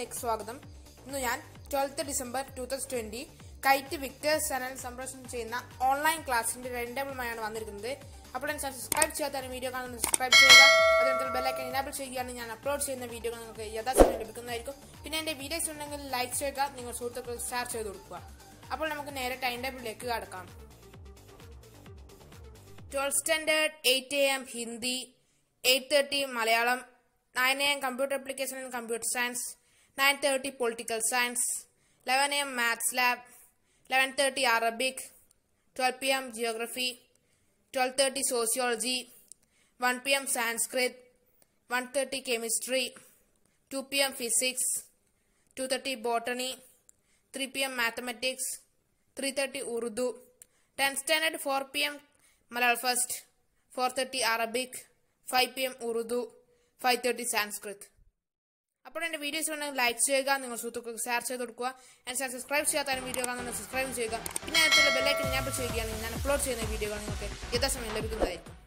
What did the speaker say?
ചാനലിലേക്ക് സ്വാഗതം ഇന്ന് ഞാൻ twelfth December two thousand twenty KITE Victers channel സംപ്രേഷണം ചെയ്യുന്ന ഓൺലൈൻ ക്ലാസിന്റെ രണ്ടാമതുമായാണ് വന്നിരിക്കുന്നത് അപ്പോൾ ഞാൻ സബ്സ്ക്രൈബ് ചെയ്യാത്ത വീഡിയോ കാണുന്നത് സബ്സ്ക്രൈബ് ചെയ്യുക അതിനകത്ത് ബെല്ലൈക്കൻ ഇനാബിൾ ചെയ്യുകയാണെങ്കിൽ ഞാൻ അപ്ലോഡ് ചെയ്യുന്ന വീഡിയോകൾ നിങ്ങൾക്ക് യഥാസമയം ലഭിക്കുന്നതായിരിക്കും പിന്നെ എന്റെ വീഡിയോസ് ഉണ്ടെങ്കിൽ ലൈക്ക് ചെയ്യുക നിങ്ങൾ സുഹൃത്തുക്കൾ ഷെയർ ചെയ്ത് കൊടുക്കുക അപ്പോൾ നമുക്ക് നേരെ ടൈം ടേബിളിലേക്ക് കടക്കാം twelfth standard eight A M Hindi eight thirty Malayalam nine A M computer application and computer science nine thirty political science eleven A M maths lab eleven thirty Arabic twelve P M geography twelve thirty sociology one P M Sanskrit one thirty chemistry two P M physics two thirty botany three P M mathematics three thirty Urdu ten standard four P M Malayalam first four thirty Arabic five P M Urdu five thirty Sanskrit അപ്പോൾ എൻ്റെ videos ഉണ്ടെങ്കിൽ like ചെയ്യുക നിങ്ങൾ സുഹൃത്തുക്കൾക്ക് share ചെയ്ത് കൊടുക്കുക എൻ്റെ channel subscribe ചെയ്യാത്ത വീഡിയോ കാണുന്നത് സബ്സ്ക്രൈബ് ചെയ്യുക പിന്നെ അതിലുള്ള ബെല്ലൈക്കൻ ഞാൻ ചെയ്യുകയാണെങ്കിൽ ഞാൻ അപ്ലോഡ് ചെയ്യുന്ന വീഡിയോകൾ നിങ്ങൾക്ക് യഥാസമയം ലഭിക്കുന്നതായിരിക്കും